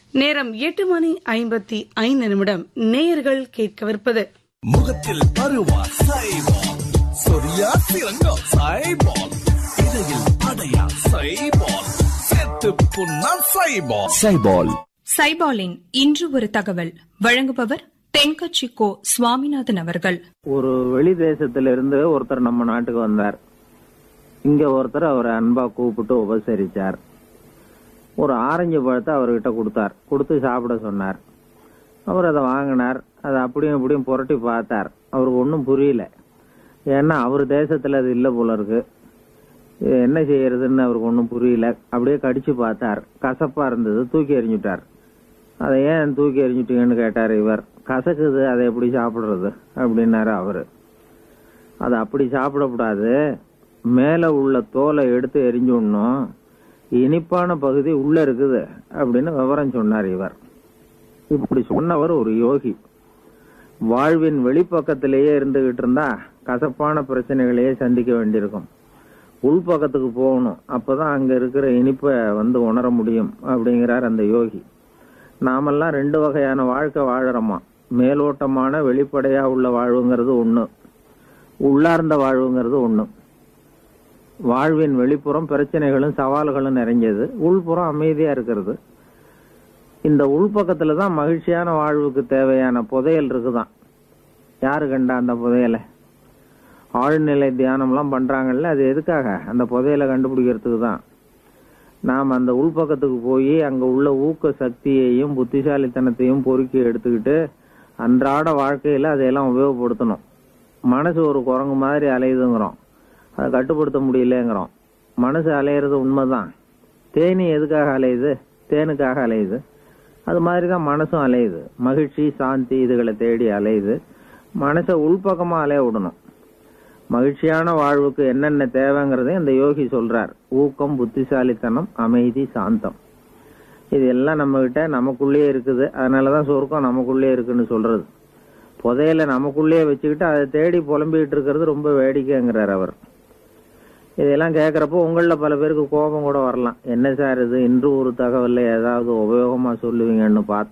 நேரம் எட்டு மணி ஐம்பத்தி ஐந்து நிமிடம் நேயர்கள் கேட்கவிருப்பது முகத்தில் பருவா சைபால் சொரியா சிறங்கோ சைபால் இடையில் அடையா சைபால் செத்து புண்ணா சைபால் சைபால் சைபாலின் இன்று ஒரு தகவல் வழங்குபவர் தென்கட்சி கோ சுவாமிநாதன் அவர்கள் ஒரு வெளி தேசத்துல இருந்து ஒருத்தர் நம்ம நாட்டுக்கு வந்தார் இங்க ஒருத்தர் அவரை அன்பா கூப்பிட்டு உபசரிச்சார் ஒரு ஆரஞ்சு பழத்தை அவர்கிட்ட கொடுத்தார் கொடுத்து சாப்பிட சொன்னார் அவர் அதை வாங்கினார் அதை அப்படியும் இப்படியும் புரட்டி பார்த்தார் அவருக்கு ஒன்றும் புரியல ஏன்னா அவர் தேசத்துல அது இல்லை போல இருக்கு இது என்ன செய்யறதுன்னு அவருக்கு ஒன்றும் புரியல அப்படியே கடிச்சு பார்த்தார் கசப்பா இருந்தது தூக்கி எறிஞ்சுட்டார் அதை ஏன் தூக்கி எறிஞ்சிட்டீங்கன்னு கேட்டார் இவர் கசக்குது அதை எப்படி சாப்பிடுறது அப்படின்னாரு அவரு அதை அப்படி சாப்பிடக்கூடாது மேல உள்ள தோலை எடுத்து எரிஞ்சுடணும் இனிப்பான பகுதி உள்ள இருக்குது அப்படின்னு விவரம் சொன்னார் இவர் இப்படி சொன்னவர் ஒரு யோகி வாழ்வின் வெளிப்பக்கத்திலேயே இருந்துகிட்டு இருந்தா கசப்பான பிரச்சனைகளையே சந்திக்க வேண்டியிருக்கும் உள்பக்கத்துக்கு போகணும் அப்பதான் அங்க இருக்கிற இனிப்பை வந்து உணர முடியும் அப்படிங்கிறார் அந்த யோகி நாமெல்லாம் ரெண்டு வகையான வாழ்க்கை வாழறோமா மேலோட்டமான வெளிப்படையா உள்ள வாழ்வுங்கிறது ஒண்ணு உள்ளார்ந்த வாழ்வுங்கிறது ஒண்ணு வாழ்வின் வெளிப்புறம் பிரச்சனைகளும் சவால்களும் நிறைஞ்சது உள்புறம் அமைதியா இருக்கிறது இந்த உள்பக்கத்துல தான் மகிழ்ச்சியான வாழ்வுக்கு தேவையான புதையல் இருக்குதான் யாரு கண்டா அந்த புதையலை ஆழ்நிலை தியானம்லாம் பண்றாங்கல்ல அது எதுக்காக அந்த புதையலை கண்டுபிடிக்கிறதுக்கு தான் நாம் அந்த உள்பக்கத்துக்கு போய் அங்க உள்ள ஊக்க சக்தியையும் புத்திசாலித்தனத்தையும் பொறுக்கி எடுத்துக்கிட்டு அன்றாட வாழ்க்கையில அதையெல்லாம் உபயோகப்படுத்தணும் மனசு ஒரு குரங்கு மாதிரி அலையுதுங்கிறோம் அதை கட்டுப்படுத்த முடியலங்கிறோம் மனசு அலையிறது உண்மைதான் தேனி எதுக்காக அலையுது தேனுக்காக அலையுது அது மாதிரி தான் மனசும் அலையுது மகிழ்ச்சி சாந்தி இதுகளை தேடி அலையுது மனசை உள்பக்கமா அலைய விடணும் மகிழ்ச்சியான வாழ்வுக்கு என்னென்ன தேவைங்கிறதையும் இந்த யோகி சொல்றார் ஊக்கம் புத்திசாலித்தனம் அமைதி சாந்தம் இது எல்லாம் நம்ம கிட்ட நமக்குள்ளேயே இருக்குது அதனாலதான் சொர்க்கம் நமக்குள்ளேயே இருக்குன்னு சொல்றது புதையல நமக்குள்ளேயே வச்சுக்கிட்டு அதை தேடி புலம்பிக்கிட்டு இருக்கிறது ரொம்ப வேடிக்கைங்கிறார் அவர் இதெல்லாம் கேட்கறப்போ உங்கள பல பேருக்கு கோபம் கூட வரலாம் என்ன சார் இது இன்று ஒரு தகவல்ல ஏதாவது உபயோகமா சொல்லுவீங்கன்னு பார்த்தா